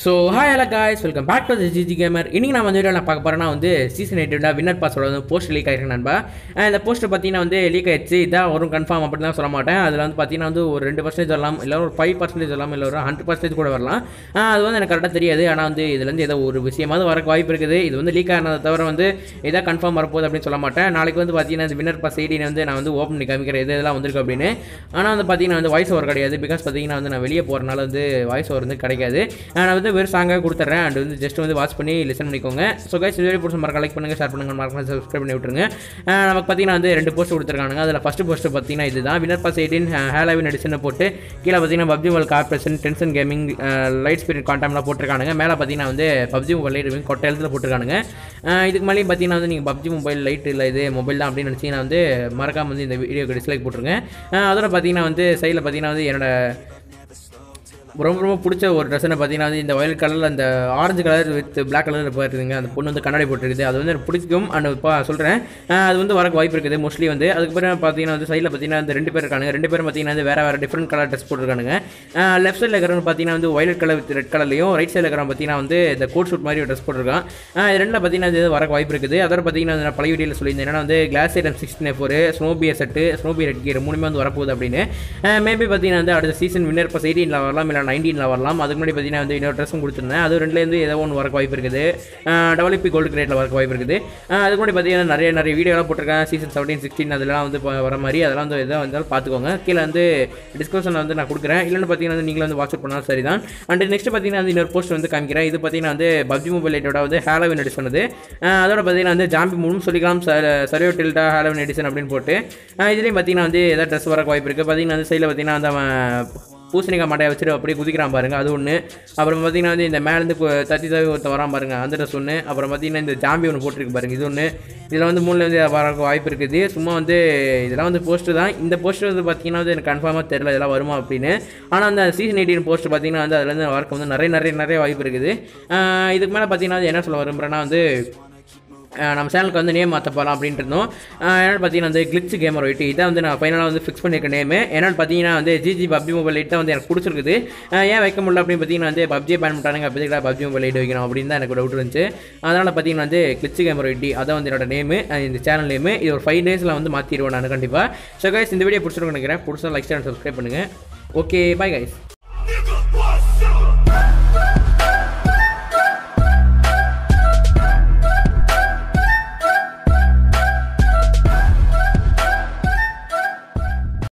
so hi hello guys welcome back to the GG gamer இன்னைக்கு நான் வந்து video நான் பார்க்க போகிறேன்னா வந்து சீசன் எயிட்டோட வின்னர் பாஸோட வந்து போஸ்ட் லீக் ஆயிருக்கு நண்பா அஹ் இந்த போஸ்ட் பார்த்தீங்கன்னா வந்து லீக் ஆயிடுச்சு இதான் வரும் கன்ஃபார்ம் அப்படி தான் சொல்ல மாட்டேன் அதில் வந்து பார்த்தீங்கன்னா வந்து ஒரு ரெண்டு பர்சன்டேஜ் வரலாம் இல்லை ஒரு ஃபைவ் பர்சன்டேஜ் வரலாம் இல்லை ஒரு ஹண்ட்ரட் பர்சன்டேஜ் கூட வரலாம் அஹ் அது வந்து எனக்கு கரெக்டாக தெரியாது ஆனால் வந்து இதுலேருந்து ஏதோ ஒரு விஷயமாவது வரக்கு வாய்ப்பு இருக்குது இது வந்து லீக் ஆனதை தவிர வந்து இதான் கன்ஃபார்ம் வரப்போகுது அப்படின்னு சொல்ல மாட்டேன் நாளைக்கு வந்து பார்த்தீங்கன்னா இந்த வின்னர் பாஸ் ஐடி வந்து நான் வந்து ஓப்பன் பண்ணி காமிக்கிறேன் எது இதெல்லாம் வந்திருக்கு அப்படின்னு ஆனால் வந்து பார்த்தீங்கன்னா வந்து வாய்ஸ் ஓவர் கிடையாது பிகாஸ் பார்த்தீங்கன்னா வந்து நான் வெளியே போகிறனால வந்து வாய்ஸ் ஓவர் வந்து கிடைக்காது நான் வந்து வெறும் சாங்காக கொடுத்துட்றேன் அண்ட் வந்து ஜஸ்ட் வந்து வாட்ச் பண்ணி லிசன் பண்ணிக்கோங்க ஸோ கைஸ் வீடியோ பிடிச்ச மறக்க லைக் பண்ணுங்கள் ஷேர் பண்ணுங்கள் மறக்காம சப்ஸ்கிரைப் பண்ணி விட்டுருங்க அஹ் நமக்கு பார்த்தீங்கன்னா வந்து ரெண்டு போஸ்ட் கொடுத்துருக்காங்க அதில் ஃபஸ்ட் போஸ்ட் பார்த்தீங்கன்னா இதுதான் winner pass eighteen Halloween edition போட்டு கீழே பார்த்தீங்கன்னா PUBG mobile corporation tension gaming light speed காண்டாம்லாம் போட்டிருக்கானுங்க மேலே பார்த்தீங்கன்னா வந்து பப்ஜி மொபைல் லைட் கொட்டை எழுத்துல போட்டிருக்கானுங்க அஹ் இதுக்கு மேலேயும் பார்த்தீங்கன்னா வந்து நீங்கள் பப்ஜி மொபைல் லைட் இல்லை இது மொபைல் தான் அப்படின்னு நினச்சிங்கன்னா வந்து மறக்காம வந்து இந்த வீடியோக்கு டிஸ்லைக் போட்டுருங்க அஹ் அதோட பார்த்தீங்கன்னா வந்து சைடில் பார்த்தீங்கன்னா வந்து என்னோட ரொம்ப ரொம்ப பிடிச்ச ஒரு ட்ரெஸ்ஸுன்னு பார்த்தீங்கன்னா வந்து இந்த வயலட் கலரில் அந்த orange colour with black colour போயிருக்குதுங்க அந்த பொண்ணு வந்து கண்ணாடி போட்டுருக்குது அது வந்து எனக்கு பிடிக்கும் அண்ட் இப்போ சொல்கிறேன் அது வந்து வரக்கு வாய்ப்பு இருக்குது மோஸ்ட்லி வந்து அதுக்கப்புறம் பார்த்தீங்கன்னா வந்து சைடில் பார்த்தீங்கன்னா இந்த ரெண்டு பேர் இருக்காங்க ரெண்டு பேரும் பார்த்தீங்கன்னா வந்து வேறு வேறு டிஃப்ரெண்ட் கலர் ட்ரெஸ் போட்டுருக்கானுங்க லெஃப்ட் சைடில் இருக்கிறவங்க பார்த்தீங்கன்னா வந்து வயலட் கலர் வித் ரெட் கலர்லையும் ரைட் சைடில் இருக்கிறவங்க பார்த்தீங்கன்னா வந்து இந்த கோட் ஷூட் மாதிரி ஒரு ட்ரெஸ் போட்டிருக்கான் அஹ் இது ரெண்டில் பார்த்தீங்கன்னா இது வரக்கு வாய்ப்பு இருக்குது அதோட பார்த்தீங்கன்னா வந்து நான் பழைய வீடியோவில் சொல்லியிருந்தேன் என்னன்னா வந்து கிளாஸ் ஐட்டம் சிக்ஸ்டின் ஃபோர் ஸ்னோபியர் செட்டு ஸ்னோபி ரெட் கியர் மூணுமே வந்து வரப்போகுது அப்படின்னு மேபி பார்த்தீங்கன்னா வந்து அடுத்த சீசன் வின்னர் இப்போ எயிட்டீனில் வரலாம் இல்லை நைன்டீனில் வரலாம் அதுக்கு முன்னாடி பார்த்தீங்கன்னா வந்து இன்னொரு ட்ரெஸ்ஸும் கொடுத்துருந்தேன் அது ரெண்டுலேருந்து ஏதோ ஒன்று வரக்கு வாய்ப்பு இருக்குது டபிள்யூபி கோல்டு கிரேட்டில் வரக்கு வாய்ப்பு இருக்குது அஹ் அதுக்கு முன்னாடி பார்த்தீங்கன்னா நிறைய நிறைய வீடியோலாம் போட்டிருக்கேன் சீசன் செவன்டீன் சிக்ஸ்டீன் அதெல்லாம் வந்து இப்போ வர மாதிரி அதெல்லாம் வந்து எதாவது வந்தாலும் பார்த்துக்கோங்க கீழே வந்து டிஸ்கிரிப்ஷனில் வந்து நான் கொடுக்குறேன் இல்லைன்னு பார்த்தீங்கன்னா வந்து நீங்களும் வந்து வாட்ஸ்அப் பண்ணாலும் சரி தான் அண்ட் நெக்ஸ்ட் பார்த்தீங்கன்னா வந்து இன்னொரு போஸ்ட் வந்து காமிக்கிறேன் இது பார்த்தீங்கன்னா வந்து பப்ஜி மொபைல் லைட்டோட வந்து ஹேலோவின் எடிஷன் அது அஹ் அதோட பார்த்தீங்கன்னா வந்து ஜாம்பி மூணும் சொல்லிக்கலாம் சரியோ டில்டா ஹேலோவின் எடிஷன் அப்படின்னு போட்டு அஹ் இதுலேயும் பார்த்தீங்கன்னா வந்து ஏதாவது ட்ரெஸ் வரக்கு வாய்ப்பு இருக்குது பார்த்தீங்கன்னா வந்து சைடில் பார்த்தீங்கன்னா அந்த அவன் பூசணிக்காய் மட்டையை வச்சுட்டு அப்படியே குதிக்கிறான் பாருங்க அது ஒன்று அப்புறம் பார்த்தீங்கன்னா வந்து இந்த மேலேருந்து கு- தத்தி தவி ஒருத்தன் வரான் பாருங்க அந்த ட்ரெஸ் ஒன்று அப்புறம் பார்த்தீங்கன்னா இந்த ஜாம்பி ஒன்று போட்டிருக்கு பாருங்க இது ஒன்று இதில் வந்து மூணுல வந்து வரக்கு வாய்ப்பு இருக்குது சும்மா வந்து இதெல்லாம் வந்து போஸ்ட்டு தான் இந்த போஸ்ட் வந்து பார்த்தீங்கன்னா வந்து எனக்கு கன்ஃபார்மாக தெரியல இதெல்லாம் வருமா அப்படின்னு ஆனால் அந்த சீசன் எயிட்டீன் போஸ்ட் பார்த்தீங்கன்னா வந்து அதுலேருந்து வரக்கு வந்து நிறைய நிறைய நிறைய வாய்ப்பு இருக்குது ஆஹ் இதுக்கு மேலே பார்த்தீங்கன்னா வந்து என்ன சொல்ல விரும்புகிறேன்னா வந்து அஹ் நம்ம சேனலுக்கு வந்து நேம் மாற்ற போகலாம் அப்படின்ட்டு இருந்தோம் அஹ் என்னன்னு பார்த்தீங்கன்னா வந்து கிளிச் கேமர் ஒயிட்டு இதான் வந்து நான் ஃபைனலாக வந்து ஃபிக்ஸ் பண்ணியிருக்க நேமு என்னன்னு பார்த்தீங்கன்னா வந்து ஜிஜி பப்ஜி மொபைல் லைட் தான் வந்து எனக்கு பிடிச்சிருக்குது அஹ் ஏன் வைக்க முடியல அப்படின்னு பார்த்தீங்கன்னா வந்து பப்ஜியை பேன் பண்ணிட்டாங்க அப்போ பப்ஜி மொபைல் லைட் வைக்கணும் அப்படின்னு தான் எனக்கு டவுட் இருந்துச்சு அதனால் பார்த்தீங்கன்னா வந்து கிளிச் கேமர் ஒயிட்டி அதான் வந்து என்னோட நேமு இந்த சேனல் நேமு இது ஒரு ஃபைவ் டேஸில் வந்து மாற்றிடுவேன் நான் கண்டிப்பாக ஸோ கைஸ் இந்த வீடியோ பிடிச்சிருக்கேன் நினைக்கிறேன் பிடிச்சா லைக் சேனல் சப்ஸ்கிரைப் பண்ணுங்கள் ஓகே பை கைஸ்